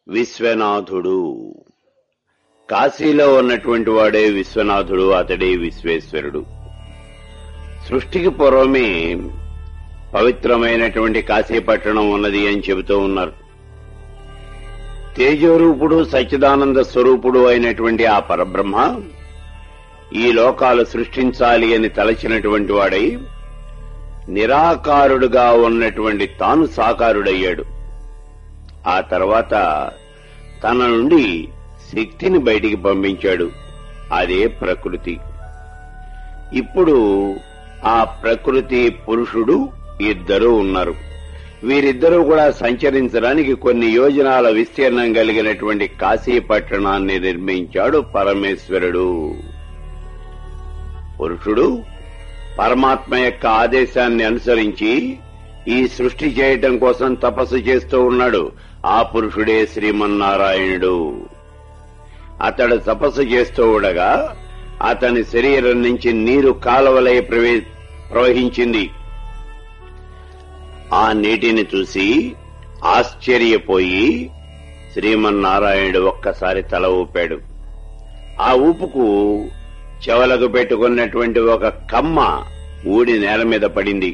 విశ్వనాథుడు కాశీలో ఉన్నటువంటి వాడే విశ్వనాథుడు అతడే విశ్వేశ్వరుడు సృష్టికి పూర్వమే పవిత్రమైనటువంటి కాశీపట్టణం ఉన్నది అని చెబుతూ ఉన్నారు తేజోరూపుడు సచ్చిదానంద స్వరూపుడు అయినటువంటి ఆ పరబ్రహ్మ ఈ లోకాలు సృష్టించాలి అని తలచినటువంటి వాడై నిరాకారుడుగా ఉన్నటువంటి తాను సాకారుడయ్యాడు ఆ తర్వాత తన నుండి శక్తిని బయటికి పంపించాడు అదే ప్రకృతి ఇప్పుడు ఆ ప్రకృతి పురుషుడు ఇద్దరు ఉన్నారు వీరిద్దరూ కూడా సంచరించడానికి కొన్ని యోజనాల విస్తీర్ణం కలిగినటువంటి కాశీ పట్టణాన్ని నిర్మించాడు పరమేశ్వరుడు పురుషుడు పరమాత్మ యొక్క ఆదేశాన్ని అనుసరించి ఈ సృష్టి చేయటం కోసం తపస్సు చేస్తూ ఉన్నాడు ఆ పురుషుడే శ్రీమన్నారాయణుడు అతడు తపస్సు చేస్తూ ఉండగా అతని శరీరం నుంచి నీరు కాలవలై ప్రవే ప్రవహించింది ఆ నీటిని చూసి ఆశ్చర్యపోయి శ్రీమన్నారాయణుడు ఒక్కసారి తల ఊపాడు ఆ ఊపుకు చెవలకు పెట్టుకున్నటువంటి ఒక కమ్మ ఊడి నేల మీద పడింది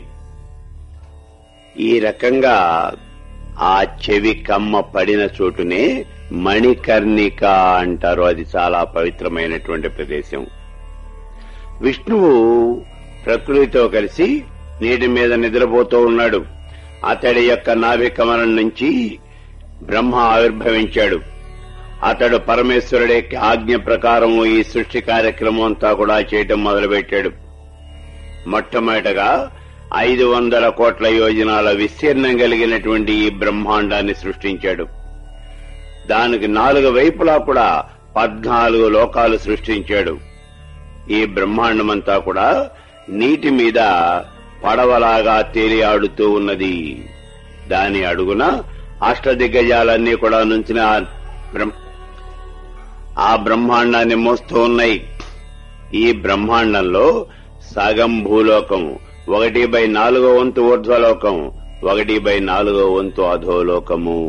ఈ రకంగా ఆ చెవి కమ్మ పడిన చోటునే మణికర్ణిక అంటారు అది చాలా పవిత్రమైనటువంటి ప్రదేశం విష్ణువు ప్రకృతితో కలిసి నీటి మీద నిద్రపోతూ ఉన్నాడు అతడి యొక్క నాభి కమలం నుంచి బ్రహ్మ ఆవిర్భవించాడు అతడు పరమేశ్వరుడి యొక్క ఆజ్ఞ ప్రకారం ఈ సృష్టి కార్యక్రమం అంతా కూడా చేయటం మొదలుపెట్టాడు మొట్టమొదటగా ఐదు వందల కోట్ల యోజనాల విస్తీర్ణం కలిగినటువంటి ఈ బ్రహ్మాండాన్ని సృష్టించాడు దానికి నాలుగు వైపులా కూడా పద్నాలుగు లోకాలు సృష్టించాడు ఈ బ్రహ్మాండమంతా కూడా నీటి మీద పడవలాగా తేలి ఆడుతూ ఉన్నది దాని అడుగున అష్టదిగ్గజాలన్నీ కూడా నుంచిన ఆ బ్రహ్మ ఆ బ్రహ్మాండాన్ని మోస్తూ ఉన్నాయి ఈ బ్రహ్మాండంలో సగం భూలోకం ఒకటి బై నాలుగో వంతు ఊర్ధ్వలోకం ఒకటి బై నాలుగో వంతు అధోలోకము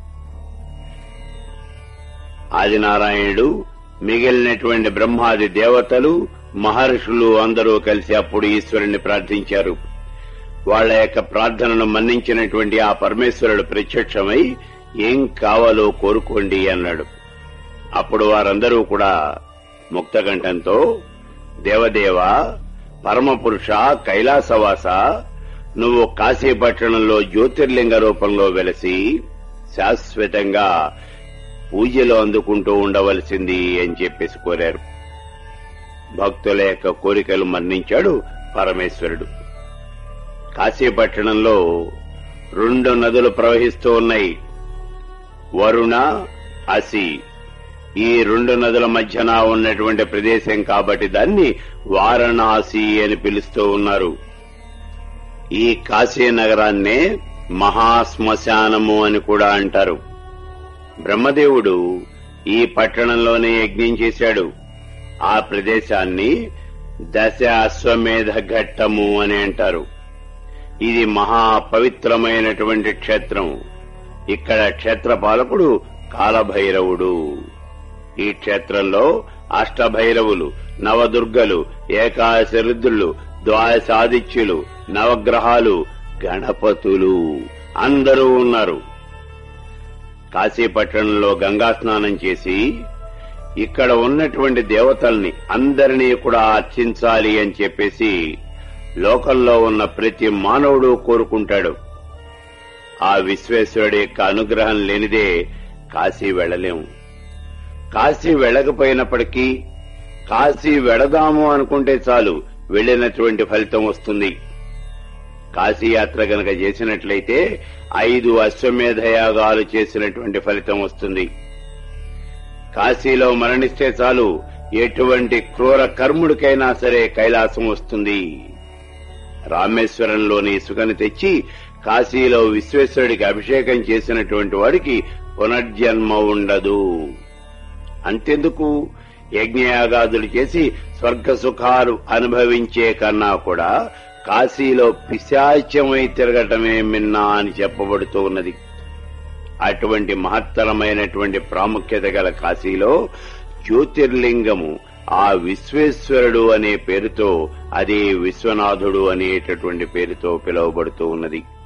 ఆదినారాయణుడు మిగిలినటువంటి బ్రహ్మాది దేవతలు మహర్షులు అందరూ కలిసి అప్పుడు ఈశ్వరుణ్ణి ప్రార్థించారు వాళ్ల యొక్క ప్రార్థనను మన్నించినటువంటి ఆ పరమేశ్వరుడు ప్రత్యక్షమై ఏం కావాలో కోరుకోండి అన్నాడు అప్పుడు వారందరూ కూడా ముక్తకంఠంతో దేవదేవ పరమపురుష కైలాసవాస నువ్వు కాశీపట్టణంలో జ్యోతిర్లింగ రూపంలో వెలసి శాశ్వతంగా పూజలు అందుకుంటూ ఉండవలసింది అని చెప్పేసి కోరారు భక్తుల యొక్క కోరికలు మన్నించాడు పరమేశ్వరుడు కాశీపట్టణంలో రెండు నదులు ప్రవహిస్తూ ఉన్నాయి వరుణ అసి ఈ రెండు నదుల మధ్యన ఉన్నటువంటి ప్రదేశం కాబట్టి దాన్ని వారణాసి అని పిలుస్తూ ఉన్నారు ఈ కాశీ నగరాన్నే మహాశ్మశానము అని కూడా అంటారు బ్రహ్మదేవుడు ఈ పట్టణంలోనే యజ్ఞం చేశాడు ఆ ప్రదేశాన్ని దశ అశ్వమేధ ఘట్టము అని అంటారు ఇది మహా పవిత్రమైనటువంటి క్షేత్రం ఇక్కడ క్షేత్రపాలకుడు కాలభైరవుడు ఈ క్షేత్రంలో అష్టభైరవులు నవదుర్గలు ఏకాదశ రుద్రులు ద్వాదశాదిత్యులు నవగ్రహాలు గణపతులు అందరూ ఉన్నారు కాశీపట్టణంలో గంగా స్నానం చేసి ఇక్కడ ఉన్నటువంటి దేవతల్ని అందరినీ కూడా అర్చించాలి అని చెప్పేసి లోకంలో ఉన్న ప్రతి మానవుడు కోరుకుంటాడు ఆ విశ్వేశ్వరుడి యొక్క అనుగ్రహం లేనిదే కాశీ వెళ్లలేము కాశీ వెళ్ళకపోయినప్పటికీ కాశీ వెళదాము అనుకుంటే చాలు వెళ్లినటువంటి ఫలితం వస్తుంది కాశీ యాత్ర గనక చేసినట్లయితే ఐదు అశ్వమేధ యాగాలు చేసినటువంటి ఫలితం వస్తుంది కాశీలో మరణిస్తే చాలు ఎటువంటి క్రూర కర్ముడికైనా సరే కైలాసం వస్తుంది రామేశ్వరంలోని ఇసుకని తెచ్చి కాశీలో విశ్వేశ్వరుడికి అభిషేకం చేసినటువంటి వాడికి పునర్జన్మ ఉండదు అంతెందుకు యజ్ఞయాగాదులు చేసి స్వర్గ సుఖాలు అనుభవించే కన్నా కూడా కాశీలో పిశాచ్యమై తిరగటమే మిన్నా అని చెప్పబడుతూ ఉన్నది అటువంటి మహత్తరమైనటువంటి ప్రాముఖ్యత గల కాశీలో జ్యోతిర్లింగము ఆ విశ్వేశ్వరుడు అనే పేరుతో అదే విశ్వనాథుడు అనేటటువంటి పేరుతో పిలువబడుతూ ఉన్నది